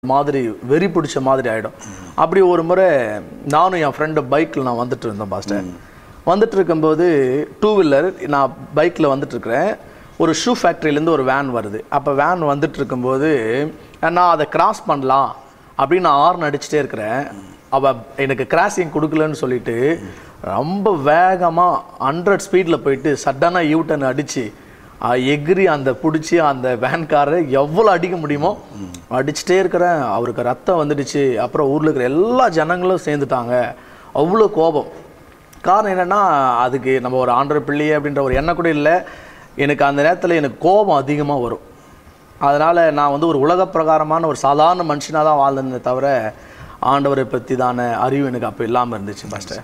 மாதிரி வெறி பிடிச்ச மாதிரி ஆகிடும் அப்படி ஒரு முறை நானும் என் ஃப்ரெண்டு பைக்கில் நான் வந்துட்டு இருந்தேன் பாஸ்டர் வந்துட்டு இருக்கும்போது டூ வீலர் நான் பைக்கில் வந்துட்டு இருக்கிறேன் ஒரு ஷூ ஃபேக்ட்ரியிலேருந்து ஒரு வேன் வருது அப்போ வேன் வந்துட்டு இருக்கும்போது நான் அதை கிராஸ் பண்ணலாம் அப்படின்னு நான் ஹார்ன் அடிச்சுட்டே இருக்கிறேன் அவள் எனக்கு கிராசிங் கொடுக்கலன்னு சொல்லிட்டு ரொம்ப வேகமாக ஹண்ட்ரட் ஸ்பீடில் போயிட்டு சடனாக யூ டர்ன் அடித்து எகிரி அந்த பிடிச்சி அந்த வேன்காரரை எவ்வளோ அடிக்க முடியுமோ அடிச்சுட்டே இருக்கிறேன் அவருக்கு ரத்தம் வந்துடுச்சு அப்புறம் ஊரில் இருக்கிற எல்லா ஜனங்களும் சேர்ந்துட்டாங்க அவ்வளோ கோபம் காரணம் என்னென்னா அதுக்கு நம்ம ஒரு ஆண்டர் பிள்ளையே அப்படின்ற ஒரு எண்ணம் கூட இல்லை எனக்கு அந்த நேரத்தில் எனக்கு கோபம் அதிகமாக வரும் அதனால் நான் வந்து ஒரு உலக பிரகாரமான ஒரு சாதாரண மனுஷனாக தான் வாழ்ந்தேனே தவிர ஆண்டவரை பற்றி தான அறிவு எனக்கு அப்போ இல்லாமல் இருந்துச்சு மாஸ்டர்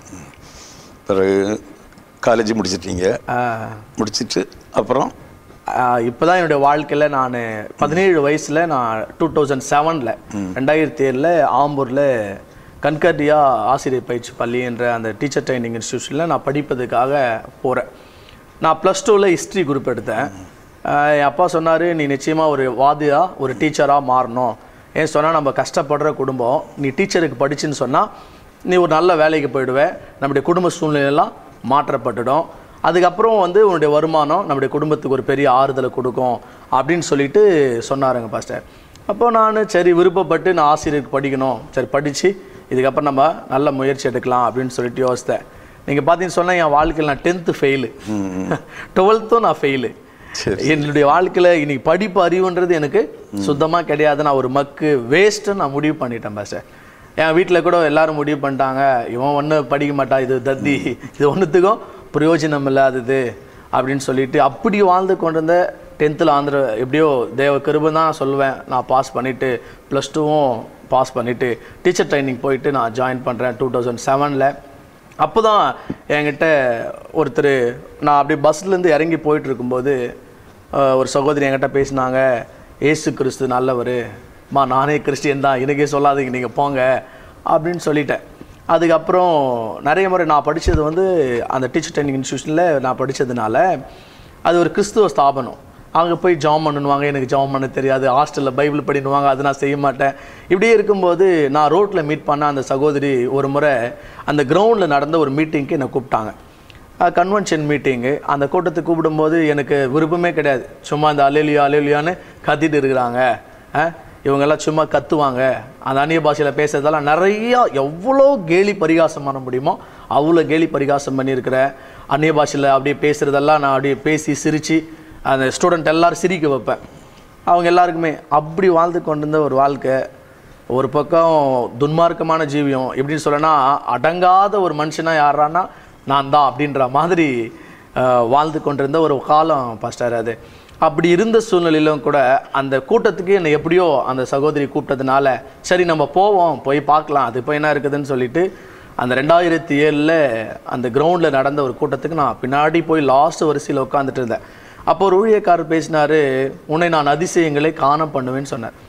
பிறகு காலேஜ் முடிச்சிட்டீங்க முடிச்சிட்டு அப்புறம் இப்போ தான் என்னுடைய வாழ்க்கையில் நான் பதினேழு வயசில் நான் டூ தௌசண்ட் செவனில் ரெண்டாயிரத்தி ஏழில் ஆம்பூரில் கன்கர்டியா ஆசிரியர் பயிற்சி பள்ளி என்ற அந்த டீச்சர் ட்ரைனிங் இன்ஸ்டியூஷனில் நான் படிப்பதுக்காக போகிறேன் நான் ப்ளஸ் டூவில் ஹிஸ்ட்ரி குரூப் எடுத்தேன் ஆஹ் என் அப்பா சொன்னார் நீ நிச்சயமாக ஒரு வாதியா ஒரு டீச்சராக மாறணும் ஏன் சொன்னால் நம்ம கஷ்டப்படுற குடும்பம் நீ டீச்சருக்கு படிச்சுன்னு சொன்னால் நீ ஒரு நல்ல வேலைக்கு போயிடுவே நம்முடைய குடும்ப சூழ்நிலையெல்லாம் மாற்றப்பட்டுடும் அதுக்கப்புறம் வந்து உன்னுடைய வருமானம் நம்முடைய குடும்பத்துக்கு ஒரு பெரிய ஆறுதலை கொடுக்கும் அப்படின்னு சொல்லிட்டு சொன்னாருங்க பாஸ்டர் அப்போ நான் சரி விருப்பப்பட்டு நான் ஆசிரியருக்கு படிக்கணும் சரி படித்து இதுக்கப்புறம் நம்ம நல்ல முயற்சி எடுக்கலாம் அப்படின்னு சொல்லிட்டு யோசித்தேன் நீங்கள் பார்த்தீங்கன்னு சொன்னால் என் வாழ்க்கையில் நான் டென்த்து ஃபெயிலு டுவெல்த்தும் நான் ஃபெயிலு சரி. என்னுடைய வாழ்க்கையில் இன்னைக்கு படிப்பு அறிவுன்றது எனக்கு சுத்தமாக கிடையாது நான் ஒரு மக்கு வேஸ்ட்டுன்னு நான் முடிவு பண்ணிட்டேன் பாஸ்டர் என் வீட்டில் கூட எல்லாரும் முடிவு பண்ணிட்டாங்க இவன் ஒன்றும் படிக்க மாட்டான் இது தத்தி இது ஒன்றுத்துக்கும் பிரயோஜனம் இல்லாதது அப்படின்னு சொல்லிட்டு அப்படி வாழ்ந்து கொண்டிருந்த டென்த்தில் ஆந்திர எப்படியோ தேவ கிருபை தான் சொல்லுவேன் நான் பாஸ் பண்ணிவிட்டு ப்ளஸ் டூவும் பாஸ் பண்ணிவிட்டு டீச்சர் ட்ரைனிங் போயிட்டு நான் ஜாயின் பண்ணுறேன் டூ தௌசண்ட் செவனில் அப்போ தான் என்கிட்ட ஒருத்தர் நான் அப்படியே பஸ்லேருந்து இறங்கி போயிட்டு இருக்கும்போது அஹ், ஒரு சகோதரி என்கிட்ட பேசினாங்க ஏசு கிறிஸ்து நல்லவர் மா நானே கிறிஸ்டியன் தான் எனக்கே சொல்லாதீங்க நீங்கள் போங்க அப்படின்னு சொல்லிட்டேன் அதுக்கப்புறம் நிறைய முறை நான் படித்தது வந்து அந்த டீச்சர் ட்ரைனிங் இன்ஸ்டியூஷனில் நான் படித்ததுனால அது ஒரு கிறிஸ்துவ ஸ்தாபனம் அங்கே போய் ஜாம் பண்ணுவாங்க எனக்கு ஜாம் பண்ண தெரியாது ஹாஸ்டலில் பைபிள் படினுவாங்க அது நான் செய்ய மாட்டேன் இப்படியே இருக்கும்போது நான் ரோட்டில் மீட் பண்ண அந்த சகோதரி ஒரு முறை அந்த கிரவுண்டில் நடந்த ஒரு மீட்டிங்க்கு என்னை கூப்பிட்டாங்க கன்வென்ஷன் மீட்டிங்கு அந்த கூட்டத்துக்கு கூப்பிடும்போது எனக்கு விருப்பமே கிடையாது சும்மா இந்த அலேலியா அலேலியான்னு கத்திட்டு இருக்கிறாங்க அஹ், இவங்கெல்லாம் சும்மா கத்துவாங்க அந்த அந்நிய பாஷையில் பேசுறதெல்லாம் நிறையா எவ்வளோ கேலி பரிகாசம் பண்ண முடியுமோ அவ்வளோ கேலி பரிகாசம் பண்ணியிருக்கிறேன் அந்நிய பாஷையில் அப்படியே பேசுகிறதெல்லாம் நான் அப்படியே பேசி சிரித்து அந்த ஸ்டூடெண்ட் எல்லாரும் சிரிக்க வைப்பேன் அவங்க எல்லாருக்குமே அப்படி வாழ்ந்து கொண்டிருந்த ஒரு வாழ்க்கை ஒரு பக்கம் துன்மார்க்கமான ஜீவியம் எப்படின்னு சொல்லனா அடங்காத ஒரு மனுஷனா யாரானா நான் தான் அப்படின்ற மாதிரி அஹ், வாழ்ந்து கொண்டிருந்த ஒரு காலம் பாஸ்டர் அது அப்படி இருந்த சூழ்நிலையிலும் கூட அந்த கூட்டத்துக்கு என்னை எப்படியோ அந்த சகோதரி கூப்பிட்டதுனால சரி நம்ம போவோம் போய் பார்க்கலாம் அது இப்போ என்ன இருக்குதுன்னு சொல்லிட்டு அந்த ரெண்டாயிரத்தி ஏழில் அந்த கிரவுண்டில் நடந்த ஒரு கூட்டத்துக்கு நான் பின்னாடி போய் லாஸ்ட் வரிசையில் உட்காந்துட்டு இருந்தேன் அப்போ ஒரு ஊழியக்காரர் பேசினாரு உன்னை நான் அதிசயங்களை காண பண்ணுவேன்னு சொன்னார்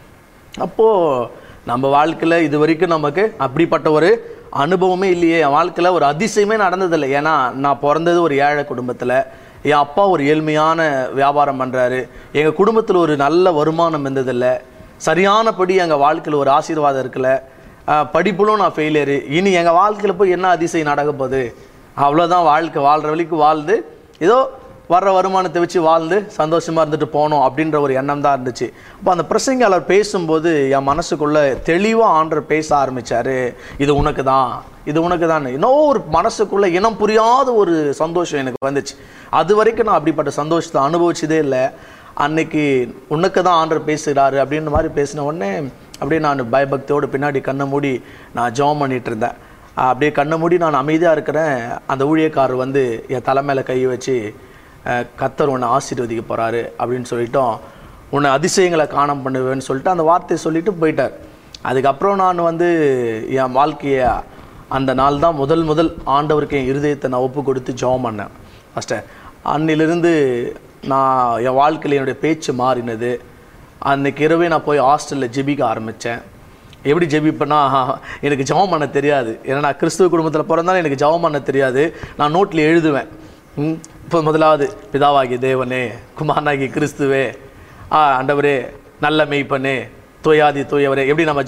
அப்போது நம்ம வாழ்க்கையில் இது வரைக்கும் நமக்கு அப்படிப்பட்ட ஒரு அனுபவமே இல்லையே என் வாழ்க்கையில் ஒரு அதிசயமே நடந்ததில்லை ஏன்னா நான் பிறந்தது ஒரு ஏழை குடும்பத்தில் என் அப்பா ஒரு ஏழ்மையான வியாபாரம் பண்ணுறாரு எங்கள் குடும்பத்தில் ஒரு நல்ல வருமானம் இருந்ததில்லை சரியானபடி எங்கள் வாழ்க்கையில் ஒரு ஆசீர்வாதம் இருக்குல்ல ஆஹ் படிப்புலும் நான் ஃபெயிலியரு இனி எங்கள் வாழ்க்கையில் போய் என்ன அதிசயம் நடக்க போகுது அவ்வளோதான் வாழ்க்கை வாழ்கிற வரைக்கும் வாழ்ந்து ஏதோ வர்ற வருமானத்தை வச்சு வாழ்ந்து சந்தோஷமா இருந்துட்டு போனோம் அப்படின்ற ஒரு எண்ணம் தான் இருந்துச்சு அப்போ அந்த பிரசங்காளர் பேசும்போது என் மனசுக்குள்ள தெளிவாக ஆண்டர் பேச ஆரம்பிச்சாரு இது உனக்கு தான் இது உனக்கு தான் இன்னும் ஒரு மனசுக்குள்ள இனம் புரியாத ஒரு சந்தோஷம் எனக்கு வந்துச்சு அது வரைக்கும் நான் அப்படிப்பட்ட சந்தோஷத்தை அனுபவிச்சதே இல்லை அன்னைக்கு உனக்கு தான் ஆண்டர் பேசுகிறாரு அப்படின்ற மாதிரி பேசின உடனே அப்படியே நான் பயபக்தியோடு பின்னாடி கண்ணை மூடி நான் ஜெபம் பண்ணிட்டு இருந்தேன் அப்படியே கண்ணை மூடி நான் அமைதியாக இருக்கிறேன் அந்த ஊழியக்காரர் வந்து என் தலை மேல கை வச்சு அஹ், கர்த்தர் உன்னை ஆசீர்வதிக்க போகிறாரு அப்படின்னு சொல்லிட்டோம் உன்னை அதிசயங்களை காணம் பண்ணுவேன்னு சொல்லிட்டு அந்த வார்த்தையை சொல்லிட்டு போயிட்டார் அதுக்கப்புறம் நான் வந்து என் வாழ்க்கையை அந்த நாள் தான் முதல் முதல் ஆண்டவருக்கு என் இருதயத்தை நான் ஒப்பு கொடுத்து ஜெபம் பண்ணேன் ஃபஸ்ட்டு அன்னிலிருந்து நான் என் வாழ்க்கையில் என்னுடைய பேச்சு மாறினது அன்னைக்கு இரவே நான் போய் ஹாஸ்டலில் ஜெபிக்க ஆரம்பித்தேன் எப்படி ஜெபிப்பேன்னா எனக்கு ஜெபம் பண்ண தெரியாது ஏன்னா நான் கிறிஸ்துவ குடும்பத்தில் பிறந்தாலும் எனக்கு ஜெபம் பண்ண தெரியாது நான் நோட்டில் எழுதுவேன் ம், இப்போ முதலாவது பிதாவாகிய தேவனே குமாரனாகிய கிறிஸ்துவே ஆ ஆண்டவரே நல்ல மெய்ப்பனே தூயாதி தூயவரே எப்படி நம்ம